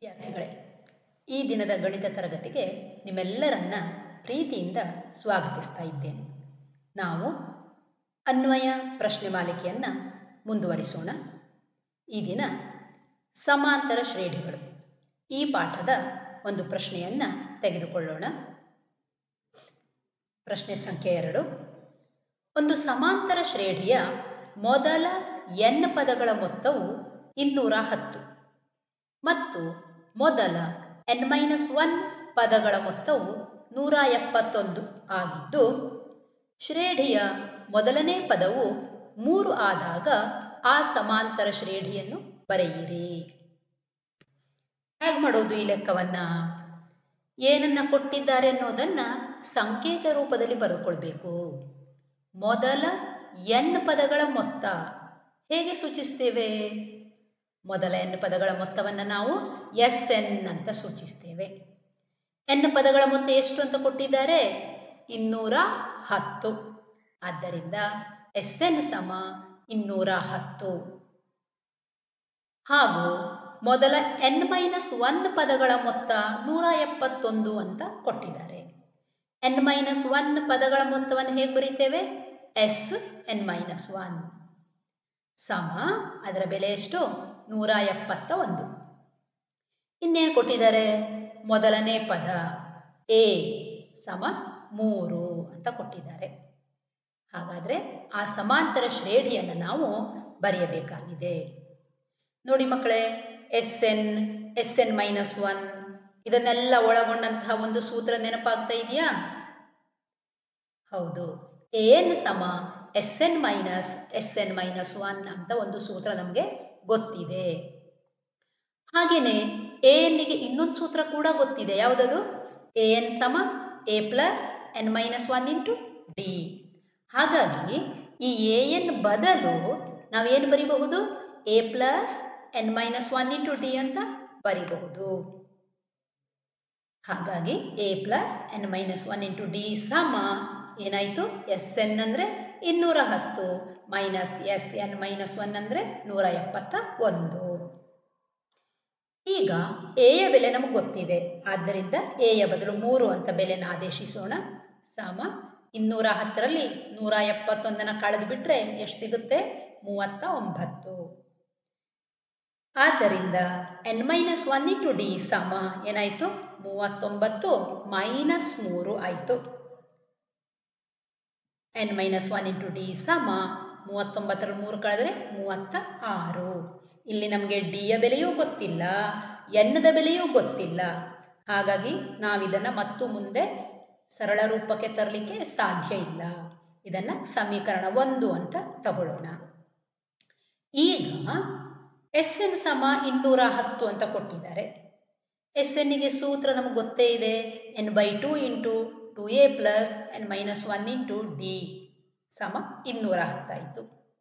ವಿದ್ಯಾರ್ಥಿಗಳೇ ಈ ದಿನದ ಗಣಿತ ತರಗತಿಗೆ ನಿಮ್ಮೆಲ್ಲರನ್ನ ಪ್ರೀತಿಯಿಂದ ಸ್ವಾಗತಿಸ್ತಾ ಇದ್ದೇನೆ ನಾವು ಅನ್ವಯ ಪ್ರಶ್ನೆ ಮಾಲಿಕೆಯನ್ನು ಮುಂದುವರಿಸೋಣ ಈ ದಿನ ಸಮಾಂತರ ಶ್ರೇಣಿಗಳು ಈ ಪಾಠದ ಒಂದು ಪ್ರಶ್ನೆಯನ್ನು ತೆಗೆದುಕೊಳ್ಳೋಣ ಪ್ರಶ್ನೆ ಸಂಖ್ಯೆ ಎರಡು ಒಂದು ಸಮಾಂತರ ಶ್ರೇಣಿಯ ಮೊದಲ ಎನ್ ಪದಗಳ ಮೊತ್ತವು ಇನ್ನೂರ ಹತ್ತು ಮತ್ತು ಮೊದಲ ಎನ್ ಮೈನಸ್ ಒನ್ ಪದಗಳ ಮೊತ್ತವು ನೂರ ಎಪ್ಪತ್ತೊಂದು ಆಗಿದ್ದು ಶ್ರೇಣಿಯ ಮೊದಲನೇ ಪದವು ಮೂರು ಆದಾಗ ಆ ಸಮಾಂತರ ಶ್ರೇಣಿಯನ್ನು ಬರೆಯಿರಿ ಹೇಗೆ ಮಾಡೋದು ಈ ಲೆಕ್ಕವನ್ನ ಏನನ್ನ ಕೊಟ್ಟಿದ್ದಾರೆ ಅನ್ನೋದನ್ನ ಸಂಕೇತ ರೂಪದಲ್ಲಿ ಬರೆದುಕೊಳ್ಬೇಕು ಮೊದಲ ಎನ್ ಪದಗಳ ಮೊತ್ತ ಹೇಗೆ ಸೂಚಿಸ್ತೇವೆ ಮೊದಲ ಎನ್ ಪದಗಳ ಮೊತ್ತವನ್ನು ನಾವು ಎಸ್ ಎನ್ ಅಂತ ಸೂಚಿಸ್ತೇವೆ ಎನ್ ಪದಗಳ ಮೊತ್ತ ಎಷ್ಟು ಅಂತ ಕೊಟ್ಟಿದ್ದಾರೆ ಇನ್ನೂರ ಹತ್ತು ಆದ್ದರಿಂದ ಎಸ್ ಎನ್ ಸಮ ಇನ್ನೂರ ಹತ್ತು ಹಾಗೂ ಮೊದಲ ಎನ್ ಮೈನಸ್ ಒನ್ ಪದಗಳ ಮೊತ್ತ ನೂರ ಎಪ್ಪತ್ತೊಂದು ಅಂತ ಕೊಟ್ಟಿದ್ದಾರೆ ಎನ್ ಮೈನಸ್ ಒನ್ ಪದಗಳ ಮೊತ್ತವನ್ನು ಹೇಗೆ ಬರೀತೇವೆ ಎಸ್ ಎನ್ ಮೈನಸ್ ಒನ್ ಸಮ ಅದರ ಬೆಲೆ ಎಷ್ಟು ನೂರ ಎಪ್ಪತ್ತ ಒಂದು ಇನ್ನೇನು ಕೊಟ್ಟಿದ್ದಾರೆ ಮೊದಲನೇ ಪದ ಎ ಸಮ ಮೂರು ಅಂತ ಕೊಟ್ಟಿದ್ದಾರೆ ಹಾಗಾದರೆ ಆ ಸಮಾಂತರ ಶ್ರೇಣಿಯನ್ನು ನಾವು ಬರೆಯಬೇಕಾಗಿದೆ ನೋಡಿ ಮಕ್ಕಳೇ S N S N minus one ಇದನ್ನೆಲ್ಲ ಒಳಗೊಂಡಂತಹ ಒಂದು ಸೂತ್ರ ನೆನಪಾಗ್ತಾ ಇದೆಯಾ ಹೌದು ಎ ಎನ್ ಸಮ S N minus S N minus one ಅಂತ ಒಂದು ಸೂತ್ರ ನಮಗೆ ಗೊತ್ತಿದೆ ಹಾಗೆಯೇ ಎ ಎನ್ನಿಗೆ ಇನ್ನೊಂದು ಸೂತ್ರ ಕೂಡ ಗೊತ್ತಿದೆ ಯಾವುದದು ಎ ಎನ್ ಸಮ A plus N minus one into D ಹಾಗಾಗಿ ಈ ಎ ಎನ್ ಬದಲು ನಾವೇನು ಬರಿಬಹುದು A plus N minus one into D ಅಂತ ಬರಿಬಹುದು ಹಾಗಾಗಿ A plus N minus one into D ಸಮ ಏನಾಯಿತು ಎಸ್ ಎನ್ ಅಂದರೆ ಇನ್ನೂರ ಹತ್ತು minus S N minus one ಅಂದರೆ ನೂರ ಎಪ್ಪತ್ತ ಒಂದು ಈಗ ಎಯ ಬೆಲೆ ನಮಗೆ ಗೊತ್ತಿದೆ ಆದ್ದರಿಂದ ಎಯ ಬದಲು ಮೂರು ಅಂತ ಬೆಲೆನ ಆದೇಶಿಸೋಣ ಸಮ ಇನ್ನೂರ ಹತ್ತರಲ್ಲಿ ನೂರ ಎಪ್ಪತ್ತೊಂದನ್ನು ಕಳೆದು ಬಿಟ್ಟರೆ ಎಷ್ಟು ಸಿಗುತ್ತೆ ಮೂವತ್ತ ಒಂಬತ್ತು ಆದ್ದರಿಂದ N minus one into D ಸಮ ಏನಾಯಿತು ಮೂವತ್ತೊಂಬತ್ತು ಮೈನಸ್ ಮೂರು ಆಯಿತು N minus one into D ಸಮ ಮೂವತ್ತೊಂಬತ್ತರಲ್ಲಿ ಮೂರು ಕಳೆದರೆ ಮೂವತ್ತ ಆರು ಇಲ್ಲಿ ನಮಗೆ ಡಿಯ ಬೆಲೆಯೂ ಗೊತ್ತಿಲ್ಲ ಎನ್ನದ ಬೆಲೆಯೂ ಗೊತ್ತಿಲ್ಲ ಹಾಗಾಗಿ ನಾವಿದನ್ನು ಮತ್ತು ಮುಂದೆ ಸರಳ ರೂಪಕ್ಕೆ ತರಲಿಕ್ಕೆ ಸಾಧ್ಯ ಇಲ್ಲ ಇದನ್ನು ಸಮೀಕರಣ ಒಂದು ಅಂತ ತಗೊಳ್ಳೋಣ ಈಗ ಎಸ್ ಎನ್ ಸಮ ಇನ್ನೂರ ಹತ್ತು ಅಂತ ಕೊಟ್ಟಿದ್ದಾರೆ ಎಸ್ ಎನ್ನಿಗೆ ಸೂತ್ರ ನಮಗೆ ಗೊತ್ತೇ ಇದೆ N by two into two A plus N minus one into D ಸಮ ಇನ್ನೂರ ಹತ್ತಾಯಿತು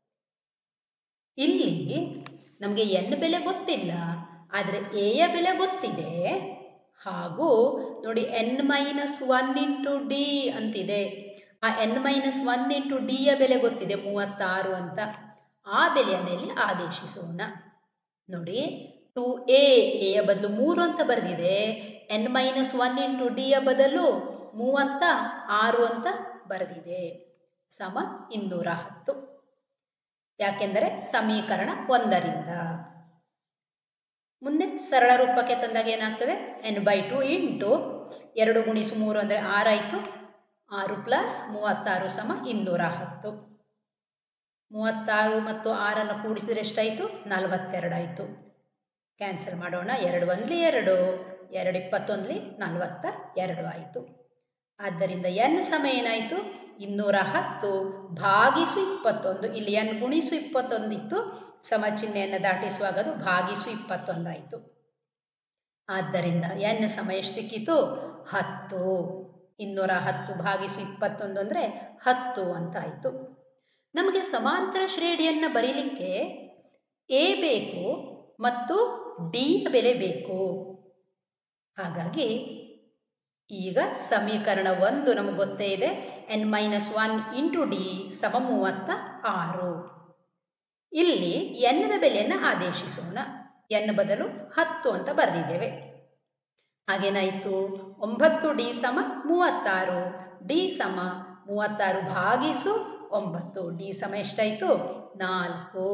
ಇಲ್ಲಿ ನಮಗೆ ಎನ್ ಬೆಲೆ ಗೊತ್ತಿಲ್ಲ ಆದರೆ ಎಯ ಬೆಲೆ ಗೊತ್ತಿದೆ ಹಾಗೂ ನೋಡಿ N minus one into D ಅಂತಿದೆ ಆ ಎನ್ ಮೈನಸ್ ಒನ್ ಇಂಟು ಡಿಯ ಬೆಲೆ ಗೊತ್ತಿದೆ ಮೂವತ್ತಾರು ಅಂತ ಆ ಬೆಲೆಯನ್ನು ಇಲ್ಲಿ ಆದೇಶಿಸೋಣ ನೋಡಿ ಟು ಎ ಎಯ ಬದಲು ಮೂರು ಅಂತ ಬರೆದಿದೆ ಎನ್ ಮೈನಸ್ ಒನ್ ಇಂಟು ಡಿಯ ಬದಲು ಮೂವತ್ತ ಆರು ಅಂತ ಬರೆದಿದೆ ಸಮ ಇನ್ನೂರ ಹತ್ತು ಯಾಕೆಂದರೆ ಸಮೀಕರಣ ಒಂದರಿಂದ ಮುಂದೆ ಸರಳ ರೂಪಕ್ಕೆ ತಂದಾಗ ಏನಾಗ್ತದೆ ಎನ್ ಬೈ ಟು ಇಂಟು ಎರಡು ಗುಣಿಸು ಮೂರು ಅಂದರೆ ಆರಾಯಿತು ಆರು ಪ್ಲಸ್ ಮೂವತ್ತಾರು ಸಮ ಇನ್ನೂರ ಹತ್ತು ಮೂವತ್ತಾರು ಮತ್ತು ಆರನ್ನು ಕೂಡಿಸಿದ್ರೆ ಎಷ್ಟಾಯಿತು ನಲವತ್ತೆರಡಾಯಿತು ಕ್ಯಾನ್ಸಲ್ ಮಾಡೋಣ ಎರಡು ಒಂದ್ಲಿ ಎರಡು ಎರಡು ಇಪ್ಪತ್ತೊಂದ್ಲಿ ನಲವತ್ತ ಎರಡು ಆಯಿತು ಆದ್ದರಿಂದ ಎನ್ ಸಮ ಏನಾಯಿತು ಇನ್ನೂರ ಹತ್ತು ಭಾಗಿಸು ಇಪ್ಪತ್ತೊಂದು ಇಲ್ಲಿ ಎನ್ ಗುಣಿಸು ಇಪ್ಪತ್ತೊಂದಿತ್ತು ಸಮ ಚಿಹ್ನೆಯನ್ನು ದಾಟಿಸುವಾಗ ಅದು ಭಾಗಿಸು ಇಪ್ಪತ್ತೊಂದಾಯಿತು ಆದ್ದರಿಂದ ಎನ್ ಸಮ ಎಷ್ಟು ಸಿಕ್ಕಿತು ಹತ್ತು ಇನ್ನೂರ ಹತ್ತು ಭಾಗಿಸು ಇಪ್ಪತ್ತೊಂದು ಅಂದರೆ ಹತ್ತು ಅಂತ ಆಯಿತು ನಮಗೆ ಸಮಾಂತರ ಶ್ರೇಣಿಯನ್ನು ಬರೀಲಿಕ್ಕೆ ಎ ಬೇಕು ಮತ್ತು ಡಿ ಬೆಲೆ ಬೇಕು ಹಾಗಾಗಿ ಈಗ ಸಮೀಕರಣ ಒಂದು ನಮಗೆ ಗೊತ್ತೇ ಇದೆ N minus one into D ಸಮ ಮೂವತ್ತ ಆರು ಇಲ್ಲಿ ಎನ್ನದ ಬೆಲೆಯನ್ನು ಆದೇಶಿಸೋಣ ಎನ್ ಬದಲು ಹತ್ತು ಅಂತ ಬರೆದಿದ್ದೇವೆ ಹಾಗೇನಾಯಿತು ಒಂಬತ್ತು ಡಿ ಸಮ ಮೂವತ್ತಾರು ಡಿ ಸಮ ಮೂವತ್ತಾರು ಭಾಗಿಸು ಒಂಬತ್ತು ಡಿ ಸಮ ಎಷ್ಟಾಯಿತು ನಾಲ್ಕು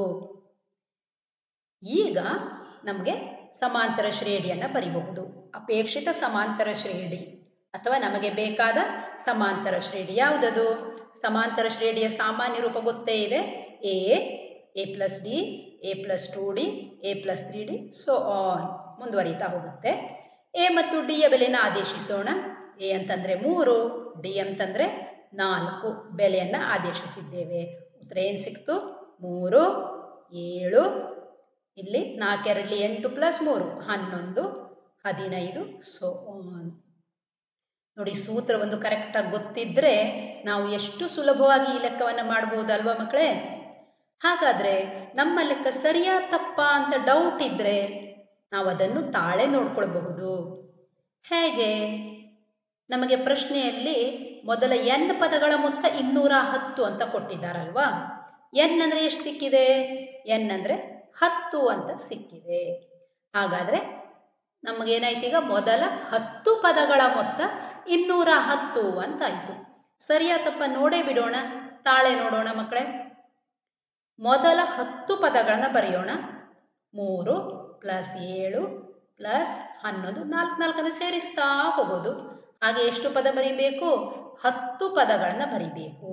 ಈಗ ನಮಗೆ ಸಮಾಂತರ ಶ್ರೇಣಿಯನ್ನು ಬರಿಬಹುದು ಅಪೇಕ್ಷಿತ ಸಮಾಂತರ ಶ್ರೇಣಿ ಅಥವಾ ನಮಗೆ ಬೇಕಾದ ಸಮಾಂತರ ಶ್ರೇಣಿ ಯಾವುದದು ಸಮಾಂತರ ಶ್ರೇಣಿಯ ಸಾಮಾನ್ಯ ರೂಪ ಗೊತ್ತೇ ಇದೆ A A plus D A plus two D A plus three D so on ಮುಂದುವರಿತಾ ಹೋಗುತ್ತೆ ಎ ಮತ್ತು ಡಿಯ ಬೆಲೆನ ಆದೇಶಿಸೋಣ ಎ ಅಂತಂದರೆ ಮೂರು ಡಿ ಅಂತಂದರೆ ನಾಲ್ಕು ಬೆಲೆಯನ್ನು ಆದೇಶಿಸಿದ್ದೇವೆ ಉತ್ತರ ಏನು ಸಿಕ್ತು ಮೂರು ಏಳು ಇಲ್ಲಿ ನಾಲ್ಕೆರಡಲಿ ಎಂಟು ಪ್ಲಸ್ ಮೂರು ಹನ್ನೊಂದು ಹದಿನೈದು ಸೊ ಆನ್ ನೋಡಿ ಸೂತ್ರ ಒಂದು ಕರೆಕ್ಟಾಗಿ ಗೊತ್ತಿದ್ದರೆ ನಾವು ಎಷ್ಟು ಸುಲಭವಾಗಿ ಈ ಲೆಕ್ಕವನ್ನು ಮಾಡ್ಬೋದಲ್ವಾ ಮಕ್ಕಳೇ ಹಾಗಾದರೆ ನಮ್ಮ ಲೆಕ್ಕ ಸರಿಯಾ ತಪ್ಪಾ ಅಂತ ಡೌಟ್ ಇದ್ದರೆ ನಾವು ಅದನ್ನು ತಾಳೆ ನೋಡ್ಕೊಳ್ಬಹುದು ಹೇಗೆ ನಮಗೆ ಪ್ರಶ್ನೆಯಲ್ಲಿ ಮೊದಲ ಎನ್ ಪದಗಳ ಮೊತ್ತ ಇನ್ನೂರ ಹತ್ತು ಅಂತ ಕೊಟ್ಟಿದ್ದಾರಲ್ವಾ ಎನ್ ಅಂದರೆ ಎಷ್ಟು ಸಿಕ್ಕಿದೆ ಎನ್ ಅಂದರೆ ಹತ್ತು ಅಂತ ಸಿಕ್ಕಿದೆ ಹಾಗಾದರೆ ನಮಗೇನಾಯ್ತು ಈಗ ಮೊದಲ ಹತ್ತು ಪದಗಳ ಮೊತ್ತ ಇನ್ನೂರ ಹತ್ತು ಅಂತಾಯಿತು ಸರಿಯಾ ತಪ್ಪ ನೋಡೇ ಬಿಡೋಣ ತಾಳೆ ನೋಡೋಣ ಮಕ್ಕಳೇ ಮೊದಲ ಹತ್ತು ಪದಗಳನ್ನು ಬರೆಯೋಣ ಮೂರು ಪ್ಲಸ್ ಏಳು ಪ್ಲಸ್ ಹನ್ನೊಂದು ನಾಲ್ಕು ನಾಲ್ಕನ್ನು ಸೇರಿಸ್ತಾ ಹೋಗೋದು ಹಾಗೆ ಎಷ್ಟು ಪದ ಬರಿಬೇಕು ಹತ್ತು ಪದಗಳನ್ನು ಬರಿಬೇಕು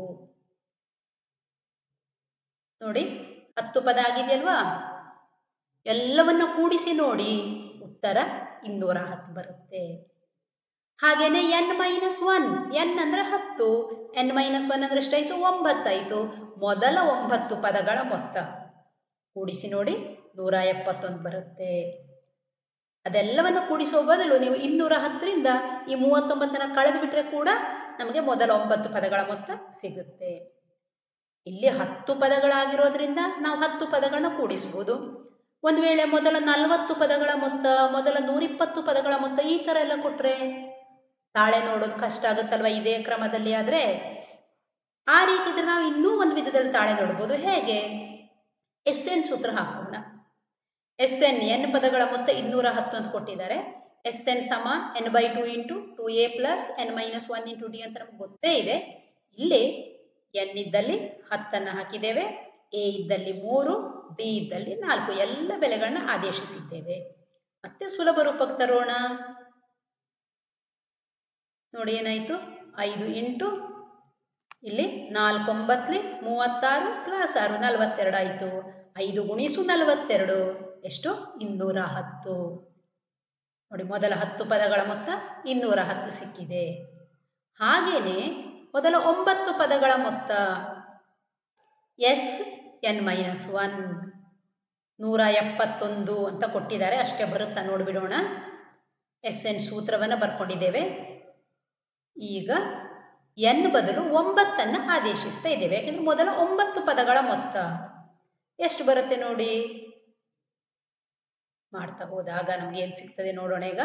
ನೋಡಿ ಹತ್ತು ಪದ ಆಗಿದೆಯಲ್ವಾ ಎಲ್ಲವನ್ನು ಕೂಡಿಸಿ ನೋಡಿ ಉತ್ತರ ಇನ್ನೂರ ಹತ್ತು ಬರುತ್ತೆ ಹಾಗೇನೆ ಎನ್ ಮೈನಸ್ ಒನ್ ಎನ್ ಅಂದರೆ ಹತ್ತು ಎನ್ ಮೈನಸ್ ಒನ್ ಅಂದರೆ ಎಷ್ಟಾಯಿತು ಒಂಬತ್ತಾಯಿತು ಮೊದಲ ಒಂಬತ್ತು ಪದಗಳ ಮೊತ್ತ ಕೂಡಿಸಿ ನೋಡಿ ನೂರ ಎಪ್ಪತ್ತೊಂದು ಬರುತ್ತೆ ಅದೆಲ್ಲವನ್ನು ಕೂಡಿಸೋ ಬದಲು ನೀವು ಇನ್ನೂರ ಹತ್ತರಿಂದ ಈ ಮೂವತ್ತೊಂಬತ್ತನ್ನು ಕಳೆದು ಬಿಟ್ಟರೆ ಕೂಡ ನಮಗೆ ಮೊದಲ ಒಂಬತ್ತು ಪದಗಳ ಮೊತ್ತ ಸಿಗುತ್ತೆ ಇಲ್ಲಿ ಹತ್ತು ಪದಗಳಾಗಿರೋದ್ರಿಂದ ನಾವು ಹತ್ತು ಪದಗಳನ್ನ ಕೂಡಿಸ್ಬೋದು ಒಂದು ವೇಳೆ ಮೊದಲ ನಲವತ್ತು ಪದಗಳ ಮೊತ್ತ ಮೊದಲ ನೂರಿಪ್ಪತ್ತು ಪದಗಳ ಮೊತ್ತ ಈ ಥರ ಎಲ್ಲ ಕೊಟ್ಟರೆ ತಾಳೆ ನೋಡೋದು ಕಷ್ಟ ಆಗುತ್ತಲ್ವ ಇದೇ ಕ್ರಮದಲ್ಲಿ ಆದರೆ ಆ ರೀತಿ ಇದ್ರೆ ನಾವು ಇನ್ನೂ ಒಂದು ವಿಧದಲ್ಲಿ ತಾಳೆ ನೋಡ್ಬೋದು ಹೇಗೆ ಎಸ್ ಎನ್ ಸೂತ್ರ ಹಾಕೋಣ ಎಸ್ ಎನ್ ಎನ್ ಪದಗಳ ಮೊತ್ತ ಇನ್ನೂರ ಹತ್ತು ಅಂತ ಕೊಟ್ಟಿದ್ದಾರೆ ಎಸ್ ಎನ್ ಸಮ N by two into two A plus N minus one into D ಅಂತ ನಮ್ಗೆ ಗೊತ್ತೇ ಇದೆ ಇಲ್ಲಿ ಎನ್ ಇದ್ದಲ್ಲಿ ಹತ್ತನ್ನು ಹಾಕಿದ್ದೇವೆ ಎ ಇದ್ದಲ್ಲಿ ಮೂರು ಡಿ ಇದ್ದಲ್ಲಿ ನಾಲ್ಕು ಎಲ್ಲ ಬೆಲೆಗಳನ್ನು ಆದೇಶಿಸಿದ್ದೇವೆ ಮತ್ತೆ ಸುಲಭ ರೂಪಕ್ಕೆ ತರೋಣ ನೋಡಿ ಏನಾಯಿತು ಐದು ಇಂಟು ಇಲ್ಲಿ ನಾಲ್ಕೊಂಬತ್ತಲಿ ಮೂವತ್ತಾರು ಪ್ಲಸ್ ಆರು ನಲವತ್ತೆರಡು ಆಯಿತು ಐದು ಗುಣಿಸು ನಲವತ್ತೆರಡು ಎಷ್ಟು ಇನ್ನೂರ ಹತ್ತು ನೋಡಿ ಮೊದಲ ಹತ್ತು ಪದಗಳ ಮೊತ್ತ ಇನ್ನೂರ ಹತ್ತು ಸಿಕ್ಕಿದೆ ಹಾಗೆಯೇ ಮೊದಲ ಒಂಬತ್ತು ಪದಗಳ ಮೊತ್ತ ಎಸ್ ಎನ್ ಮೈನಸ್ ಒನ್ ನೂರ ಎಪ್ಪತ್ತೊಂದು ಅಂತ ಕೊಟ್ಟಿದ್ದಾರೆ ಅಷ್ಟೇ ಬರುತ್ತಾ ನೋಡಿಬಿಡೋಣ ಎಸ್ ಎನ್ ಸೂತ್ರವನ್ನು ಬರ್ಕೊಂಡಿದ್ದೇವೆ ಈಗ ಎನ್ ಬದಲು ಒಂಬತ್ತನ್ನು ಆದೇಶಿಸ್ತಾ ಇದ್ದೇವೆ ಯಾಕೆಂದರೆ ಮೊದಲ ಒಂಬತ್ತು ಪದಗಳ ಮೊತ್ತ ಎಷ್ಟು ಬರುತ್ತೆ ನೋಡಿ ಮಾಡ್ತಾ ಹೋದಾಗ ನಮ್ಗೆ ಏನು ಸಿಗ್ತದೆ ನೋಡೋಣ ಈಗ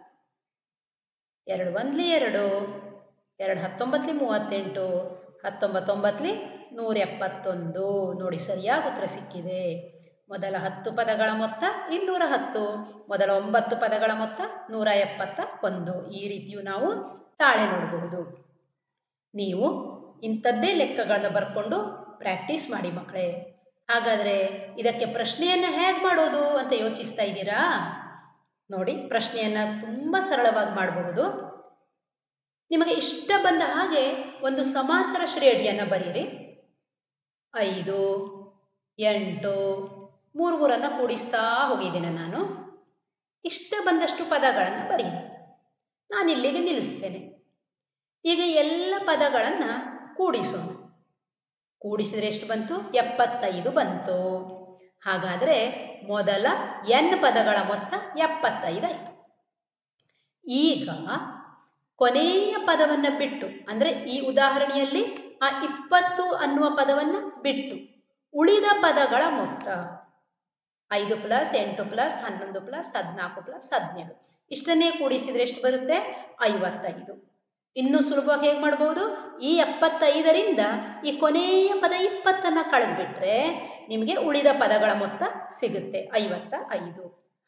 ಎರಡು ಒಂದ್ಲಿ ಎರಡು ಎರಡು ಹತ್ತೊಂಬತ್ತಲಿ ಮೂವತ್ತೆಂಟು ಹತ್ತೊಂಬತ್ತೊಂಬತ್ತಲಿ ನೂರ ಎಪ್ಪತ್ತೊಂದು ನೋಡಿ ಸರಿಯಾಗಿ ಉತ್ತರ ಸಿಕ್ಕಿದೆ ಮೊದಲ ಹತ್ತು ಪದಗಳ ಮೊತ್ತ ಇನ್ನೂರ ಹತ್ತು ಮೊದಲ ಒಂಬತ್ತು ಪದಗಳ ಮೊತ್ತ ನೂರ ಎಪ್ಪತ್ತ ಒಂದು ಈ ರೀತಿಯು ನಾವು ತಾಳೆ ನೋಡಬಹುದು ನೀವು ಇಂಥದ್ದೇ ಲೆಕ್ಕಗಳನ್ನು ಬರ್ಕೊಂಡು ಪ್ರಾಕ್ಟೀಸ್ ಮಾಡಿ ಮಕ್ಕಳೇ ಹಾಗಾದರೆ ಇದಕ್ಕೆ ಪ್ರಶ್ನೆಯನ್ನು ಹೇಗೆ ಮಾಡೋದು ಅಂತ ಯೋಚಿಸ್ತಾ ಇದ್ದೀರಾ ನೋಡಿ ಪ್ರಶ್ನೆಯನ್ನು ತುಂಬ ಸರಳವಾಗಿ ಮಾಡಬಹುದು ನಿಮಗೆ ಇಷ್ಟ ಬಂದ ಹಾಗೆ ಒಂದು ಸಮಾಂತರ ಶ್ರೇಣಿಯನ್ನು ಬರೀರಿ ಐದು ಎಂಟು ಮೂರು ಮೂರನ್ನು ಕೂಡಿಸ್ತಾ ಹೋಗಿದ್ದೇನೆ ನಾನು ಇಷ್ಟ ಬಂದಷ್ಟು ಪದಗಳನ್ನು ಬರೀರಿ ನಾನು ಇಲ್ಲಿಗೆ ನಿಲ್ಲಿಸ್ತೇನೆ ಈಗ ಎಲ್ಲ ಪದಗಳನ್ನು ಕೂಡಿಸೋಣ ಕೂಡಿಸಿದರೆ ಎಷ್ಟು ಬಂತು ಎಪ್ಪತ್ತೈದು ಬಂತು ಹಾಗಾದರೆ ಮೊದಲ ಎನ್ ಪದಗಳ ಮೊತ್ತ ಎಪ್ಪತ್ತೈದು ಆಯಿತು ಈಗ ಕೊನೆಯ ಪದವನ್ನು ಬಿಟ್ಟು ಅಂದರೆ ಈ ಉದಾಹರಣೆಯಲ್ಲಿ ಆ ಇಪ್ಪತ್ತು ಅನ್ನುವ ಪದವನ್ನು ಬಿಟ್ಟು ಉಳಿದ ಪದಗಳ ಮೊತ್ತ ಐದು ಪ್ಲಸ್ ಎಂಟು ಪ್ಲಸ್ ಹನ್ನೊಂದು ಪ್ಲಸ್ ಹದಿನಾಲ್ಕು ಪ್ಲಸ್ ಹದಿನೇಳು ಇಷ್ಟನ್ನೇ ಕೂಡಿಸಿದರೆ ಎಷ್ಟು ಬರುತ್ತೆ ಐವತ್ತೈದು ಇನ್ನೂ ಸುಲಭವಾಗಿ ಹೇಗೆ ಮಾಡ್ಬೋದು ಈ ಎಪ್ಪತ್ತೈದರಿಂದ ಈ ಕೊನೆಯ ಪದ ಇಪ್ಪತ್ತನ್ನು ಕಳೆದುಬಿಟ್ರೆ ನಿಮಗೆ ಉಳಿದ ಪದಗಳ ಮೊತ್ತ ಸಿಗುತ್ತೆ ಐವತ್ತ ಐದು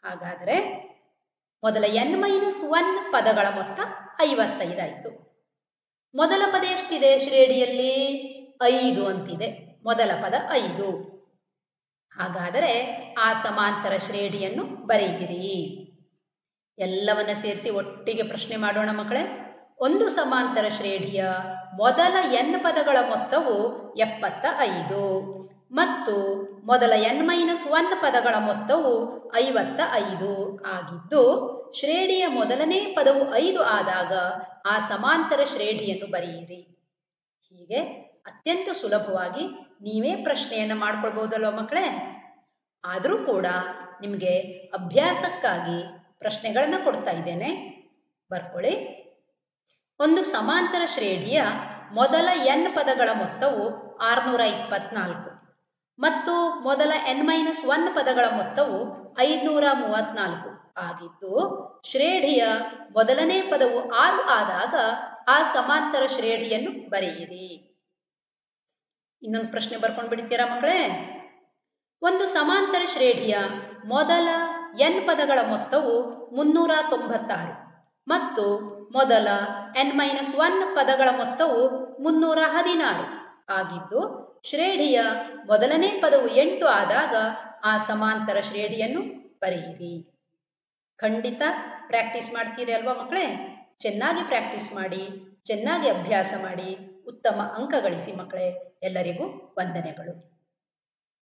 ಹಾಗಾದರೆ ಮೊದಲ ಎನ್ ಮೈನಸ್ ಒನ್ ಪದಗಳ ಮೊತ್ತ ಐವತ್ತೈದಾಯಿತು ಮೊದಲ ಪದ ಎಷ್ಟಿದೆ ಶ್ರೇಣಿಯಲ್ಲಿ ಐದು ಅಂತಿದೆ ಮೊದಲ ಪದ ಐದು ಹಾಗಾದರೆ ಆ ಸಮಾಂತರ ಶ್ರೇಣಿಯನ್ನು ಬರೆಯಿರಿ ಎಲ್ಲವನ್ನ ಸೇರಿಸಿ ಒಟ್ಟಿಗೆ ಪ್ರಶ್ನೆ ಮಾಡೋಣ ಮಕ್ಕಳೇ ಒಂದು ಸಮಾಂತರ ಶ್ರೇಣಿಯ ಮೊದಲ ಎನ್ ಪದಗಳ ಮೊತ್ತವು ಎಪ್ಪತ್ತ ಐದು ಮತ್ತು ಮೊದಲ ಎನ್ ಮೈನಸ್ ಒನ್ ಪದಗಳ ಮೊತ್ತವು ಐವತ್ತ ಐದು ಆಗಿದ್ದು ಶ್ರೇಣಿಯ ಮೊದಲನೇ ಪದವು ಐದು ಆದಾಗ ಆ ಸಮಾಂತರ ಶ್ರೇಣಿಯನ್ನು ಬರೆಯಿರಿ ಹೀಗೆ ಅತ್ಯಂತ ಸುಲಭವಾಗಿ ನೀವೇ ಪ್ರಶ್ನೆಯನ್ನು ಮಾಡ್ಕೊಳ್ಬಹುದಲ್ವ ಮಕ್ಕಳೇ ಆದರೂ ಕೂಡ ನಿಮಗೆ ಅಭ್ಯಾಸಕ್ಕಾಗಿ ಪ್ರಶ್ನೆಗಳನ್ನು ಕೊಡ್ತಾ ಇದ್ದೇನೆ ಬರ್ಕೊಳ್ಳಿ ಒಂದು ಸಮಾಂತರ ಶ್ರೇಣಿಯ ಮೊದಲ ಎನ್ ಪದಗಳ ಮೊತ್ತವು ಆರುನೂರ ಇಪ್ಪತ್ನಾಲ್ಕು ಮತ್ತು ಮೊದಲ ಎನ್ ಮೈನಸ್ ಒನ್ ಪದಗಳ ಮೊತ್ತವು ಐದುನೂರ ಮೂವತ್ನಾಲ್ಕು ಆಗಿದ್ದು ಶ್ರೇಣಿಯ ಮೊದಲನೇ ಪದವು ಆರು ಆದಾಗ ಆ ಸಮಾಂತರ ಶ್ರೇಣಿಯನ್ನು ಬರೆಯಿರಿ ಇನ್ನೊಂದು ಪ್ರಶ್ನೆ ಬರ್ಕೊಂಡು ಬಿಡ್ತೀರಾ ಮಕ್ಕಳೇ ಒಂದು ಸಮಾಂತರ ಶ್ರೇಣಿಯ ಮೊದಲ ಎನ್ ಪದಗಳ ಮೊತ್ತವು ಮುನ್ನೂರ ತೊಂಬತ್ತಾರು ಮತ್ತು ಮೊದಲ ಎನ್ ಮೈನಸ್ ಒನ್ ಪದಗಳ ಮೊತ್ತವು ಮುನ್ನೂರ ಹದಿನಾರು ಆಗಿದ್ದು ಶ್ರೇಣಿಯ ಮೊದಲನೇ ಪದವು ಎಂಟು ಆದಾಗ ಆ ಸಮಾಂತರ ಶ್ರೇಣಿಯನ್ನು ಬರೆಯಿರಿ ಖಂಡಿತ ಪ್ರಾಕ್ಟೀಸ್ ಮಾಡ್ತೀರಿ ಅಲ್ವಾ ಮಕ್ಕಳೇ ಚೆನ್ನಾಗಿ ಪ್ರಾಕ್ಟೀಸ್ ಮಾಡಿ ಚೆನ್ನಾಗಿ ಅಭ್ಯಾಸ ಮಾಡಿ ಉತ್ತಮ ಅಂಕ ಗಳಿಸಿ ಮಕ್ಕಳೇ ಎಲ್ಲರಿಗೂ ವಂದನೆಗಳು